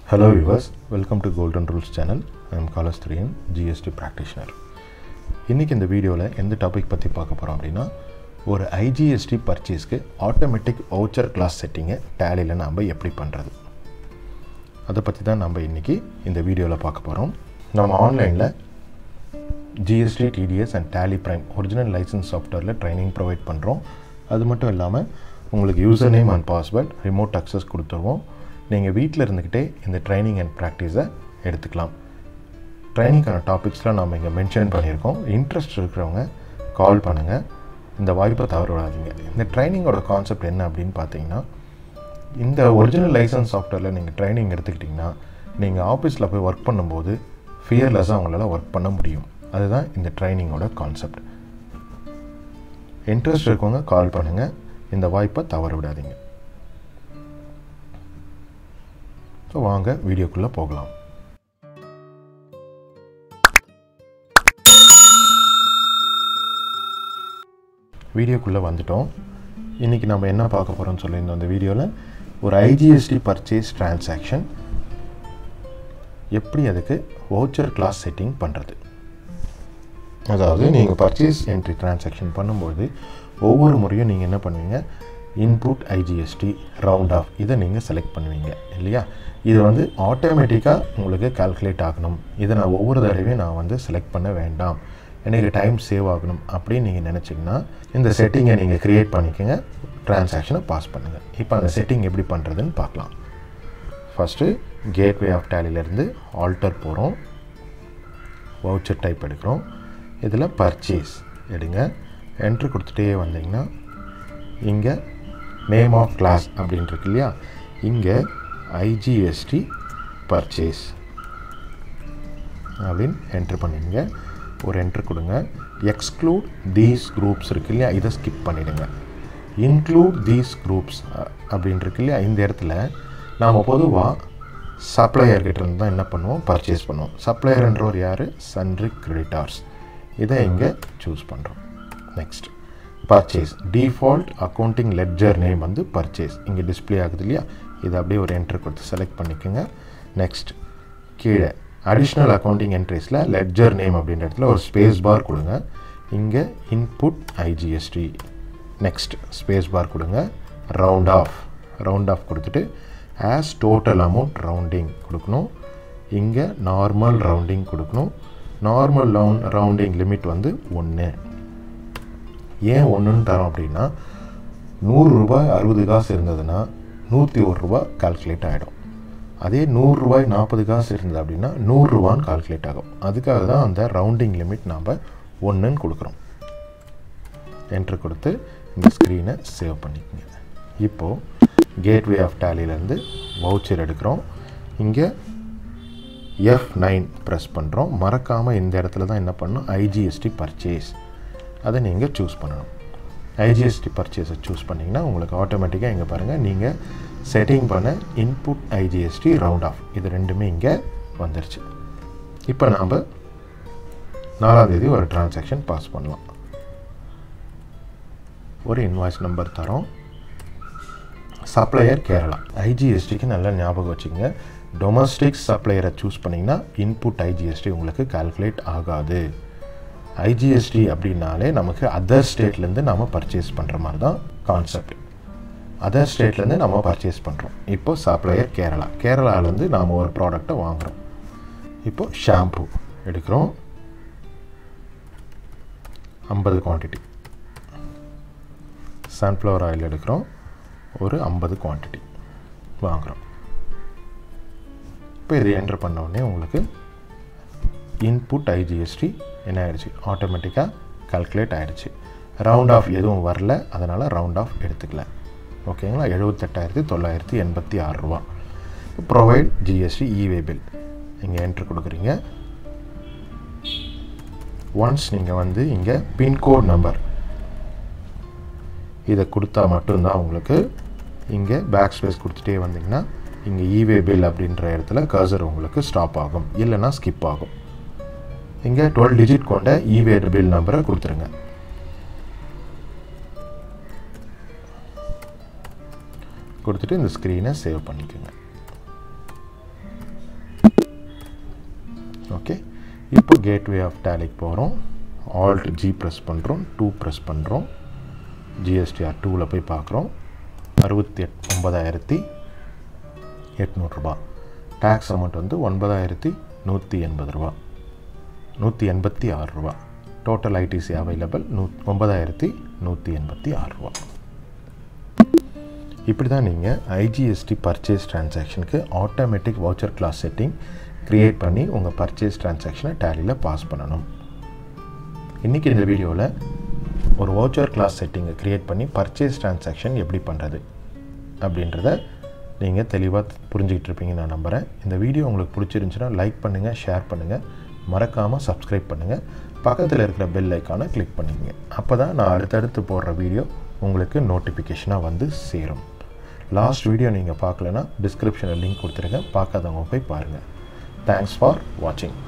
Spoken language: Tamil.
Hello viewers, welcome to Golden Rules channel. I am Kalasthriyan, GST practitioner. இன்றைக்கி இந்த வீடியோவில் எந்த டாபிக் பற்றி பார்க்க போகிறோம் அப்படின்னா ஒரு ஐஜிஎஸ்டி பர்ச்சேஸ்க்கு ஆட்டோமேட்டிக் வவுச்சர் கிளாஸ் செட்டிங்கை டேலியில் நாம் எப்படி பண்ணுறது அதை பற்றி தான் நம்ம இன்றைக்கி இந்த வீடியோவில் பார்க்க போகிறோம் நம்ம ஆன்லைனில் GST TDS and Tally prime original license சாஃப்ட்வேரில் ட்ரைனிங் ப்ரொவைட் பண்ணுறோம் அது மட்டும் இல்லாமல் உங்களுக்கு user name and password remote access கொடுத்துருவோம் நீங்கள் வீட்டில் இருந்துக்கிட்டே இந்த ட்ரைனிங் அண்ட் ப்ராக்டிஸை எடுத்துக்கலாம் ட்ரைனிங்கான டாபிக்ஸ்லாம் நம்ம இங்கே மென்ஷன் பண்ணியிருக்கோம் இன்ட்ரெஸ்ட் இருக்கிறவங்க கால் பண்ணுங்கள் இந்த வாய்ப்பை தவற விடாதீங்க இந்த ட்ரைனிங்கோட கான்செப்ட் என்ன அப்படின்னு பார்த்தீங்கன்னா இந்த ஒரிஜினல் லைசன்ஸ் சாஃப்ட்வேரில் நீங்கள் ட்ரைனிங் எடுத்துக்கிட்டிங்கன்னா நீங்கள் ஆஃபீஸில் போய் ஒர்க் பண்ணும்போது ஃபியர்லெஸ்ஸாக அவங்களால ஒர்க் பண்ண முடியும் அதுதான் இந்த ட்ரைனிங்கோட கான்செப்ட் இன்ட்ரெஸ்ட் இருக்கவங்க கால் பண்ணுங்கள் இந்த வாய்ப்பை தவற விடாதீங்க ஸோ வாங்க வீடியோக்குள்ளே போகலாம் வீடியோக்குள்ளே வந்துட்டோம் இன்றைக்கி நம்ம என்ன பார்க்க போகிறோம்னு சொல்லியிருந்தோம் அந்த வீடியோவில் ஒரு ஐஜிஎஸ்டி பர்ச்சேஸ் டிரான்சாக்ஷன் எப்படி அதுக்கு வவுச்சர் கிளாஸ் செட்டிங் பண்ணுறது அதாவது நீங்கள் பர்ச்சேஸ் என்ட்ரி டிரான்சாக்ஷன் பண்ணும்போது ஒவ்வொரு முறையும் நீங்கள் என்ன பண்ணுவீங்க இன்புட் ஐஜிஎஸ்டி ரவுண்ட் ஆஃப் இதை நீங்கள் செலக்ட் பண்ணுவீங்க இல்லையா இது வந்து ஆட்டோமேட்டிக்காக உங்களுக்கு கால்குலேட் ஆகணும் இதை நான் ஒவ்வொரு தடவையும் நான் வந்து செலக்ட் பண்ண வேண்டாம் எனக்கு டைம் சேவ் ஆகணும் அப்படின்னு நீங்கள் நினச்சிங்கன்னா இந்த செட்டிங்கை நீங்கள் க்ரியேட் பண்ணிக்கோங்க ட்ரான்சாக்ஷனை பாஸ் பண்ணுங்கள் இப்போ அந்த செட்டிங் எப்படி பண்ணுறதுன்னு பார்க்கலாம் ஃபஸ்ட்டு கேட்வே ஆஃப் டேலிலேருந்து ஆல்டர் போகிறோம் வவுச்சர் டைப் எடுக்கிறோம் இதில் பர்ச்சேஸ் எடுங்க என்ட்ரு கொடுத்துட்டே வந்தீங்கன்னா இங்கே நேம் ஆஃப் கிளாஸ் அப்படின்னு இருக்கு இல்லையா இங்கே ஐஜிஎஸ்டி பர்ச்சேஸ் அப்படின்னு என்ட்ரு பண்ணிடுங்க ஒரு என்ட்ரு கொடுங்க எக்ஸ்க்ளூட் தீஸ் குரூப்ஸ் இருக்கு இல்லையா இதை ஸ்கிப் பண்ணிவிடுங்க இன்க்ளூட் தீஸ் குரூப்ஸ் அப்படின்னு இருக்கு இல்லையா இந்த இடத்துல நாம் பொதுவாக சப்ளையர்கிட்ட இருந்து தான் என்ன பண்ணுவோம் பர்ச்சேஸ் பண்ணுவோம் சப்ளையர்ன்றவர் யார் சன்ரி கிரெடிட்டார்ஸ் இதை இங்கே சூஸ் பண்ணுறோம் next purchase default accounting ledger name வந்து பர்ச்சேஸ் இங்கே டிஸ்பிளே ஆகுது இல்லையா இதை அப்படியே ஒரு என்ட்ரு கொடுத்து செலக்ட் பண்ணிக்கோங்க நெக்ஸ்ட் கீழே அடிஷ்னல் அக்கௌண்டிங் என்ட்ரிஸில் லெட்ஜர் நேம் அப்படின்ற இடத்துல ஒரு ஸ்பேஸ் பார் கொடுங்க இங்கே input IGST next space bar கொடுங்க ரவுண்ட் ஆஃப் ரவுண்ட் ஆஃப் கொடுத்துட்டு ஆஸ் டோட்டல் அமௌண்ட் ரவுண்டிங் கொடுக்கணும் இங்கே நார்மல் ரவுண்டிங் கொடுக்கணும் நார்மல் ரவுண்ட் ரவுண்டிங் லிமிட் வந்து ஒன்று ஏன் ஒன்றுன்னு தரோம் அப்படின்னா நூறு ரூபாய் அறுபது காசு இருந்ததுன்னா நூற்றி ஒரு ரூபா கால்குலேட் ஆகிடும் அதே நூறுரூவாய் நாற்பது காசு இருந்தது அப்படின்னா நூறுரூவான்னு கால்குலேட் ஆகும் அதுக்காக தான் அந்த ரவுண்டிங் லிமிட் நாம் ஒன்றுன்னு கொடுக்குறோம் என்ட்ரு கொடுத்து இந்த ஸ்க்ரீனை சேவ் பண்ணிக்கோங்க இப்போது கேட்வே ஆஃப் டேலியிலேருந்து வவுச்சர் எடுக்கிறோம் இங்கே எஃப் நைன் ப்ரெஸ் பண்ணுறோம் மறக்காமல் இந்த இடத்துல தான் என்ன பண்ணணும் ஐஜிஎஸ்டி பர்ச்சேஸ் அதை நீங்கள் சூஸ் பண்ணணும் ஐஜிஎஸ்டி பர்ச்சேஸை சூஸ் பண்ணிங்கன்னா உங்களுக்கு ஆட்டோமேட்டிக்காக இங்கே பாருங்கள் நீங்கள் செட்டிங் பண்ண இன்புட் ஐஜிஎஸ்டி ரவுண்ட் ஆஃப் இது ரெண்டுமே இங்கே வந்துருச்சு இப்போ நாம் நாலாந்தேதி ஒரு டிரான்சாக்ஷன் பாஸ் பண்ணலாம் ஒரு இன்வாய்ஸ் நம்பர் தரோம் சப்ளையர் கேரளா ஐஜிஎஸ்டிக்கு நல்லா ஞாபகம் வச்சுக்கோங்க டொமஸ்டிக் சப்ளையரை சூஸ் பண்ணிங்கன்னா இன்புட் ஐஜிஎஸ்டி உங்களுக்கு கால்குலேட் ஆகாது ஐஜிஎஸ்டி அப்படின்னாலே நமக்கு அதர் ஸ்டேட்லேருந்து நாம் பர்ச்சேஸ் பண்ணுற மாதிரி தான் கான்செப்ட் அதர் ஸ்டேட்லேருந்து நம்ம பர்ச்சேஸ் பண்ணுறோம் இப்போ சப்ளையர் கேரளா கேரளாவிலேருந்து நாம் ஒரு ப்ராடக்டை வாங்குகிறோம் இப்போ ஷாம்பு எடுக்கிறோம் ஐம்பது குவான்டிட்டி சன்ஃப்ளவர் ஆயில் எடுக்கிறோம் ஒரு ஐம்பது குவான்டிட்டி வாங்குகிறோம் இப்போ இது என்ட்ரு பண்ண உடனே உங்களுக்கு இன்புட் ஐஜிஎஸ்டி என்ன ஆகிடுச்சு ஆட்டோமேட்டிக்காக கால்குலேட் ஆகிடுச்சு ரவுண்ட் ஆஃப் எதுவும் வரல அதனால் ரவுண்ட் ஆஃப் எடுத்துக்கல ஓகேங்களா எழுபத்தெட்டாயிரத்தி தொள்ளாயிரத்தி எண்பத்தி ஆறு ரூபா ப்ரொவைட் ஜிஎஸ்டி இவே பில் இங்கே என்ட்ரு கொடுக்குறீங்க ஒன்ஸ் நீங்கள் வந்து இங்கே பின்கோட் நம்பர் இதை கொடுத்தா மட்டும்தான் உங்களுக்கு இங்கே பேக் ஸ்பேஸ் கொடுத்துட்டே வந்தீங்கன்னா இங்கே இவே பில் அப்படின்ற இடத்துல கர்சர் உங்களுக்கு ஸ்டாப் ஆகும் இல்லைன்னா ஸ்கிப் ஆகும் இங்கே டுவெல் டிஜிட் கொண்ட இவே பில் நம்பரை கொடுத்துருங்க கொடுத்துட்டு இந்த ஸ்க்ரீனை சேவ் பண்ணிக்கோங்க ஓகே இப்போ கேட்வே ஆஃப் டேலிக்கு போகிறோம் ஆல்ட் ஜி ப்ரெஸ் பண்ணுறோம் டூ ப்ரெஸ் பண்ணுறோம் ஜிஎஸ்டிஆர் டூவில் போய் பார்க்குறோம் அறுபத்தி எட் ஒன்பதாயிரத்தி எட்நூறுரூபா டேக்ஸ் அமௌண்ட் வந்து ஒன்பதாயிரத்தி நூற்றி எண்பது ரூபா நூற்றி எண்பத்தி ஆறு ரூபா டோட்டல் ஐடிசி அவைலபிள் நூ ஒன்பதாயிரத்தி நூற்றி எண்பத்தி ஆறு ரூபா இப்படி தான் நீங்கள் ஐஜிஎஸ்டி பர்ச்சேஸ் டிரான்சாக்ஷனுக்கு automatic voucher class setting create பண்ணி உங்கள் பர்ச்சேஸ் டிரான்சாக்ஷனை டேலியில் பாஸ் பண்ணணும் இன்றைக்கி இந்த வீடியோவில் ஒரு வவுச்சர் கிளாஸ் செட்டிங்கை க்ரியேட் பண்ணி பர்ச்சேஸ் டிரான்சாக்ஷன் எப்படி பண்ணுறது அப்படின்றத நீங்கள் தெளிவாக புரிஞ்சுக்கிட்டு இருப்பீங்கன்னு நான் நம்புகிறேன் இந்த வீடியோ உங்களுக்கு பிடிச்சிருந்துச்சுன்னா லைக் பண்ணுங்கள் ஷேர் பண்ணுங்கள் மறக்காமல் சப்ஸ்கிரைப் பண்ணுங்கள் பக்கத்தில் இருக்கிற பெல் ஐக்கானை கிளிக் பண்ணிக்கங்க அப்போ தான் நான் அடுத்தடுத்து போடுற வீடியோ உங்களுக்கு நோட்டிஃபிகேஷனாக வந்து சேரும் லாஸ்ட் வீடியோ நீங்கள் பார்க்கலன்னா டிஸ்கிரிப்ஷனில் லிங்க் கொடுத்துருங்க பார்க்காதவங்க போய் பாருங்கள் தேங்க்ஸ் ஃபார் வாட்சிங்